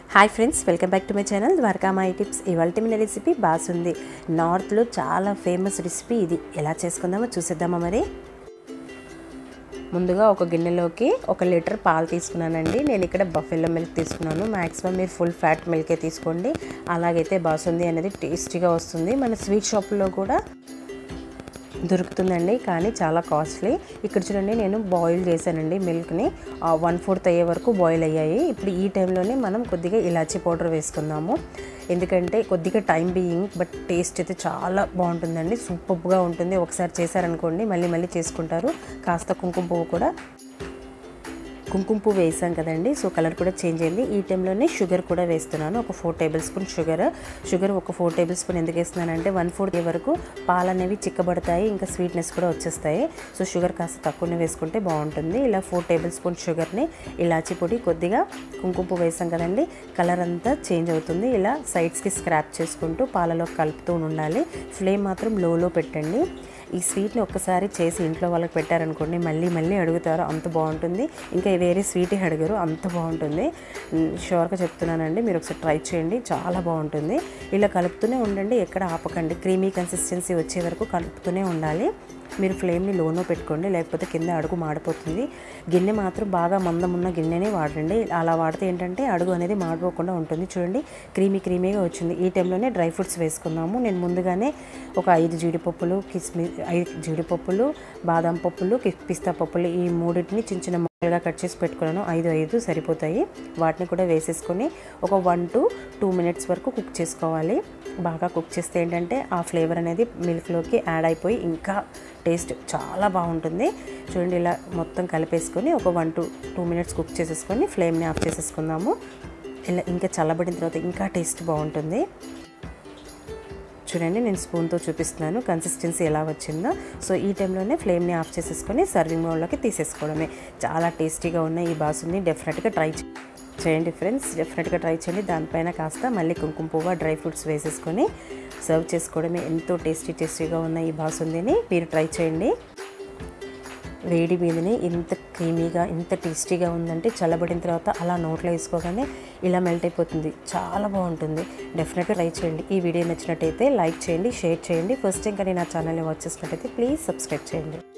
hi friends welcome back to my channel Dwarakamayi tips ఇవాళ మన recipe basundi నార్త్లో చాలా ఫేమస్ రెసిపీ ఇది ఎలా చేసుకుందామో చూసేద్దామా మరి ముందుగా ఒక గిన్నెలోకి ఒక లీటర్ పాలు తీసుకున్నానండి నేను ఇక్కడ బఫెల్లో మిల్క్ తీసుకున్నాను మ్యాక్సిమం మీరు ఫుల్ ఫ్యాట్ మిల్కే తీసుకోండి అలాగైతే బాసుంది అనేది టేస్టీగా వస్తుంది మన స్వీట్ షాప్లో కూడా దొరుకుతుందండి కానీ చాలా కాస్ట్లీ ఇక్కడ చూడండి నేను బాయిల్ చేశానండి మిల్క్ని వన్ ఫోర్త్ అయ్యే వరకు బాయిల్ అయ్యాయి ఇప్పుడు ఈ టైంలోనే మనం కొద్దిగా ఇలాచీ పౌడర్ వేసుకుందాము ఎందుకంటే కొద్దిగా టైం బీయింగ్ బట్ టేస్ట్ అయితే చాలా బాగుంటుందండి సూపర్గా ఉంటుంది ఒకసారి చేశారనుకోండి మళ్ళీ మళ్ళీ చేసుకుంటారు కాస్త కుంకుమ పువ్వు కూడా కుంకుమ పువ్వు వేసాం కదండి సో కలర్ కూడా చేంజ్ అయింది ఈ టైంలోనే షుగర్ కూడా వేస్తున్నాను ఒక four tablespoon sugar sugar ఒక ఫోర్ టేబుల్ స్పూన్ ఎందుకు వేస్తున్నానంటే వన్ ఫోర్ డే వరకు పాలు అనేవి చిక్కబడతాయి ఇంకా స్వీట్నెస్ కూడా వచ్చేస్తాయి సో షుగర్ కాస్త తక్కువనే వేసుకుంటే బాగుంటుంది ఇలా ఫోర్ టేబుల్ స్పూన్ షుగర్ని ఇలాచి పొడి కొద్దిగా కుంకుమ పువ్వు వేసాం కదండి కలర్ అంతా చేంజ్ అవుతుంది ఇలా సైడ్స్కి స్క్రాప్ చేసుకుంటూ పాలలో కలుపుతూ ఉండాలి ఫ్లేమ్ మాత్రం లోలో పెట్టండి ఈ స్వీట్ని ఒక్కసారి చేసి ఇంట్లో వాళ్ళకి పెట్టారనుకోండి మళ్ళీ మళ్ళీ అడుగుతారు అంత బాగుంటుంది ఇంకా వేరే స్వీట్ అడగరు అంత బాగుంటుంది షూర్గా చెప్తున్నానండి మీరు ఒకసారి ట్రై చేయండి చాలా బాగుంటుంది ఇలా కలుపుతూనే ఉండండి ఎక్కడ ఆపకండి క్రీమీ కన్సిస్టెన్సీ వచ్చే వరకు కలుపుతూనే ఉండాలి మీరు ఫ్లేమ్ని లోనో పెట్టుకోండి లేకపోతే కింద అడుగు మాడిపోతుంది గిన్నె మాత్రం బాగా మందం ఉన్న గిన్నెనే వాడండి అలా వాడితే ఏంటంటే అడుగు అనేది మాడిపోకుండా ఉంటుంది చూడండి క్రీమీ క్రీమీగా వచ్చింది ఈ టైంలోనే డ్రై ఫ్రూట్స్ వేసుకున్నాము నేను ముందుగానే ఒక ఐదు జీడిపప్పులు కిస్మి ఐదు జీడిపప్పులు బాదం పప్పులు పిస్తా పప్పులు ఈ మూడింటిని చిన్న చిన్న ముక్కలుగా కట్ చేసి పెట్టుకున్నాను ఐదు ఐదు సరిపోతాయి వాటిని కూడా వేసేసుకొని ఒక వన్ టు టూ మినిట్స్ వరకు కుక్ చేసుకోవాలి బాగా కుక్ చేస్తే ఏంటంటే ఆ ఫ్లేవర్ అనేది మిల్క్లోకి యాడ్ అయిపోయి ఇంకా టేస్ట్ చాలా బాగుంటుంది చూడండి ఇలా మొత్తం కలిపేసుకొని ఒక one to two minutes cook చేసేసుకొని ఫ్లేమ్ని ఆఫ్ చేసేసుకుందాము ఇలా ఇంకా చల్లబడిన తర్వాత ఇంకా టేస్ట్ బాగుంటుంది చూడండి నేను స్పూన్తో చూపిస్తున్నాను కన్సిస్టెన్సీ ఎలా వచ్చిందో సో ఈ టైంలోనే ఫ్లేమ్ని ఆఫ్ చేసేసుకొని సర్వింగ్ బౌల్లోకి తీసేసుకోవడమే చాలా టేస్టీగా ఉన్న ఈ బాసుని డెఫినెట్గా ట్రై చేయండి ఫ్రెండ్స్ డెఫినెట్గా ట్రై చేయండి దానిపైన కాస్త మళ్ళీ కుంకుమ పువ్వు డ్రై ఫ్రూట్స్ వేసేసుకొని సర్వ్ చేసుకోవడమే ఎంతో టేస్టీ టేస్టీగా ఉన్న ఈ బాసుందిని మీరు ట్రై చేయండి వేడి మీదనే ఇంత క్రీమీగా ఇంత టేస్టీగా ఉందంటే చల్లబడిన తర్వాత అలా నోట్లో వేసుకోగానే ఇలా మెల్ట్ అయిపోతుంది చాలా బాగుంటుంది డెఫినెట్గా ట్రై చేయండి ఈ వీడియో నచ్చినట్టయితే లైక్ చేయండి షేర్ చేయండి ఫస్ట్ టైం కానీ నా ఛానల్ని వాచ్ చేసినట్టయితే ప్లీజ్ సబ్స్క్రైబ్ చేయండి